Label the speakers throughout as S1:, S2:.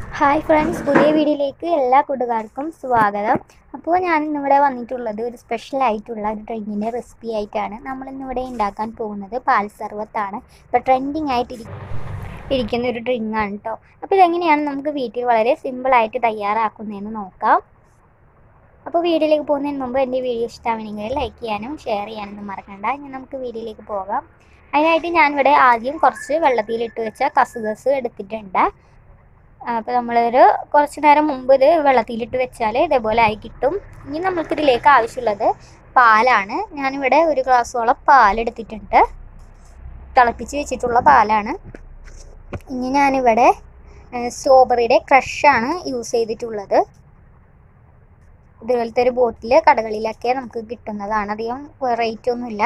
S1: hi friends പുതിയ വീഡിയോയിലേക്ക് എല്ലാ കൂട്ടുകാർക്കും സ്വാഗതം അപ്പോൾ ഞാൻ ഇന്നിവിടെ വന്നിട്ടുള്ളത് ഒരു സ്പെഷ്യൽ ആയിട്ടുള്ള ഒരു ഡ്രിങ്കിൻ്റെ റെസിപ്പി ആയിട്ടാണ് നമ്മൾ ഇന്നിവിടെ ഉണ്ടാക്കാൻ പോകുന്നത് പാൽ സർവത്താണ് ഇപ്പോൾ ട്രെൻഡിങ് ആയിട്ട് ഇരി- ഇരിക്കുന്ന ഒരു ഡ്രിങ്ക് ആണ് കേട്ടോ അപ്പോൾ ഇതെങ്ങനെയാണ് നമുക്ക് വീട്ടിൽ വളരെ സിമ്പിളായിട്ട് തയ്യാറാക്കുന്നതെന്ന് നോക്കാം അപ്പോൾ വീഡിയോയിലേക്ക് പോകുന്നതിന് മുമ്പ് എൻ്റെ വീഡിയോ ഇഷ്ടമാണെങ്കിൽ ലൈക്ക് ചെയ്യാനും ഷെയർ ചെയ്യാനൊന്നും മറക്കണ്ട ഇനി നമുക്ക് വീഡിയോയിലേക്ക് പോകാം അതിനായിട്ട് ഞാനിവിടെ ആദ്യം കുറച്ച് വെള്ളത്തിലിട്ട് വെച്ച കസുകസ് എടുത്തിട്ടുണ്ട് അപ്പോൾ നമ്മളൊരു കുറച്ച് നേരം മുമ്പ് ഇത് വെള്ളത്തിലിട്ട് വെച്ചാൽ ഇതേപോലെ ആയി കിട്ടും ഇനി നമ്മൾക്ക് ഇതിലേക്ക് ആവശ്യമുള്ളത് പാലാണ് ഞാനിവിടെ ഒരു ഗ്ലാസ്സോളം പാലെടുത്തിട്ടുണ്ട് തിളപ്പിച്ച് വെച്ചിട്ടുള്ള പാലാണ് ഇനി ഞാനിവിടെ സ്ട്രോബെറിയുടെ ക്രഷാണ് യൂസ് ചെയ്തിട്ടുള്ളത് ഇതുപോലത്തെ ഒരു ബോട്ടിൽ കടകളിലൊക്കെ നമുക്ക് കിട്ടുന്നതാണ് അധികം റേറ്റ് ഒന്നുമില്ല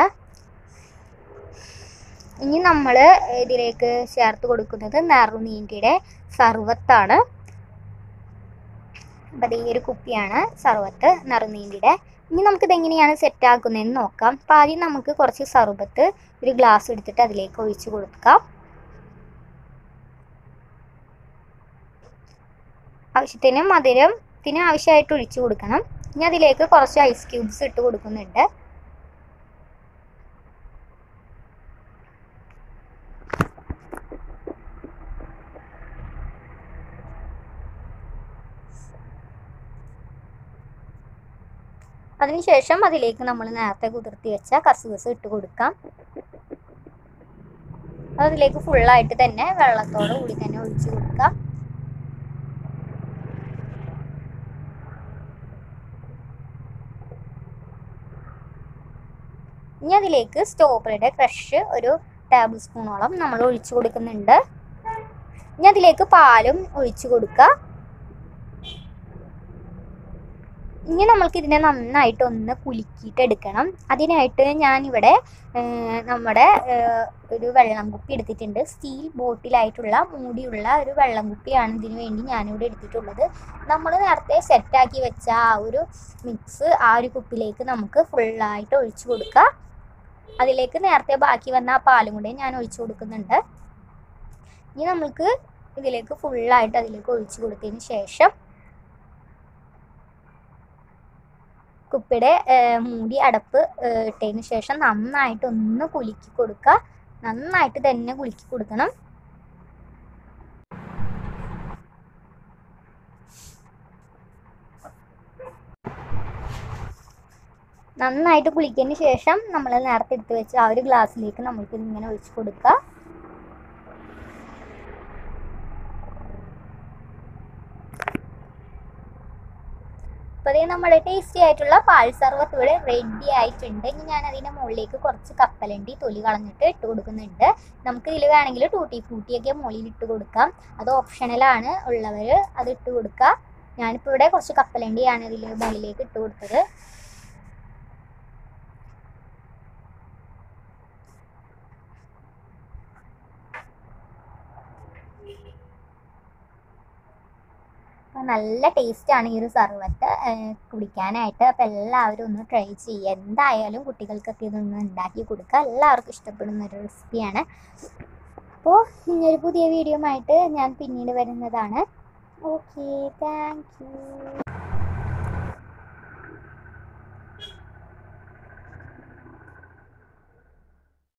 S1: ഇനി നമ്മൾ ഇതിലേക്ക് ചേർത്ത് കൊടുക്കുന്നത് നറുനീണ്ടിയുടെ സർവത്താണ് അപ്പം ഈ ഒരു കുപ്പിയാണ് സർവത്ത് നറുനീണ്ടിയുടെ ഇനി നമുക്കിത് എങ്ങനെയാണ് സെറ്റ് ആക്കുന്നതെന്ന് നോക്കാം അപ്പം ആദ്യം നമുക്ക് കുറച്ച് സർബത്ത് ഒരു ഗ്ലാസ് എടുത്തിട്ട് അതിലേക്ക് ഒഴിച്ച് കൊടുക്കാം ആവശ്യത്തിന് മധുരത്തിന് ആവശ്യമായിട്ട് ഒഴിച്ചു കൊടുക്കണം ഇനി അതിലേക്ക് കുറച്ച് ഐസ് ക്യൂബ്സ് ഇട്ട് കൊടുക്കുന്നുണ്ട് അതിനുശേഷം അതിലേക്ക് നമ്മൾ നേരത്തെ കുതിർത്തി വെച്ച കസുകസ് ഇട്ട് കൊടുക്കാം അതിലേക്ക് ഫുള്ളായിട്ട് തന്നെ വെള്ളത്തോട് കൂടി തന്നെ ഒഴിച്ചു കൊടുക്കാം ഇനി അതിലേക്ക് സ്ട്രോബെറിയുടെ ക്രഷ് ഒരു ടേബിൾ സ്പൂണോളം നമ്മൾ ഒഴിച്ചു കൊടുക്കുന്നുണ്ട് ഇനി അതിലേക്ക് പാലും ഒഴിച്ചു കൊടുക്കുക ഇനി നമ്മൾക്ക് ഇതിനെ നന്നായിട്ട് ഒന്ന് കുലുക്കിയിട്ട് എടുക്കണം അതിനായിട്ട് ഞാനിവിടെ നമ്മുടെ ഒരു വെള്ളം കുപ്പി എടുത്തിട്ടുണ്ട് സ്റ്റീൽ ബോട്ടിലായിട്ടുള്ള മൂടിയുള്ള ഒരു വെള്ളം കുപ്പിയാണ് ഇതിനു വേണ്ടി ഞാനിവിടെ എടുത്തിട്ടുള്ളത് നമ്മൾ നേരത്തെ സെറ്റാക്കി വെച്ച ആ ഒരു മിക്സ് ആ ഒരു കുപ്പിലേക്ക് നമുക്ക് ഫുള്ളായിട്ട് ഒഴിച്ചു കൊടുക്കുക അതിലേക്ക് നേരത്തെ ബാക്കി വന്ന ആ പാലും കൂടെ ഞാൻ ഒഴിച്ചു കൊടുക്കുന്നുണ്ട് ഇനി നമുക്ക് ഇതിലേക്ക് ഫുള്ളായിട്ട് അതിലേക്ക് ഒഴിച്ചു കൊടുത്തതിന് ശേഷം കുപ്പിയുടെ മൂടി അടപ്പ് ഇട്ടതിന് ശേഷം നന്നായിട്ട് ഒന്ന് കുലുക്കി കൊടുക്കുക നന്നായിട്ട് തന്നെ കുലുക്കി കൊടുക്കണം നന്നായിട്ട് കുളിക്കതിന് ശേഷം നമ്മൾ നേരത്തെ എടുത്ത് വെച്ച ആ ഒരു ഗ്ലാസ്സിലേക്ക് നമ്മൾക്ക് ഇങ്ങനെ ഒഴിച്ച് കൊടുക്കുക അപ്പോൾ അതേ നമ്മുടെ ടേസ്റ്റി ആയിട്ടുള്ള പാൽ സർവത്ത് ഇവിടെ റെഡി ആയിട്ടുണ്ട് ഇനി ഞാൻ അതിൻ്റെ മുകളിലേക്ക് കുറച്ച് കപ്പലണ്ടി തൊലി കളഞ്ഞിട്ട് ഇട്ട് കൊടുക്കുന്നുണ്ട് നമുക്ക് ഇതിൽ വേണമെങ്കിൽ ടൂട്ടി ഫ്രൂട്ടിയൊക്കെ മുകളിൽ ഇട്ട് കൊടുക്കാം അത് ഓപ്ഷണലാണ് ഉള്ളവർ അത് ഇട്ട് കൊടുക്കുക ഞാനിപ്പോൾ ഇവിടെ കുറച്ച് കപ്പലണ്ടിയാണ് ഇതിൽ മുകളിലേക്ക് ഇട്ട് കൊടുത്തത് അപ്പോൾ നല്ല ടേസ്റ്റാണ് ഈ ഒരു സർവത്ത് കുടിക്കാനായിട്ട് അപ്പോൾ എല്ലാവരും ഒന്ന് ട്രൈ ചെയ്യുക എന്തായാലും കുട്ടികൾക്കൊക്കെ ഇതൊന്ന് ഉണ്ടാക്കി കൊടുക്കുക എല്ലാവർക്കും ഇഷ്ടപ്പെടുന്ന ഒരു റെസിപ്പിയാണ് അപ്പോൾ ഇനിയൊരു പുതിയ വീഡിയോ ആയിട്ട് ഞാൻ പിന്നീട് വരുന്നതാണ് ഓക്കെ താങ്ക് യു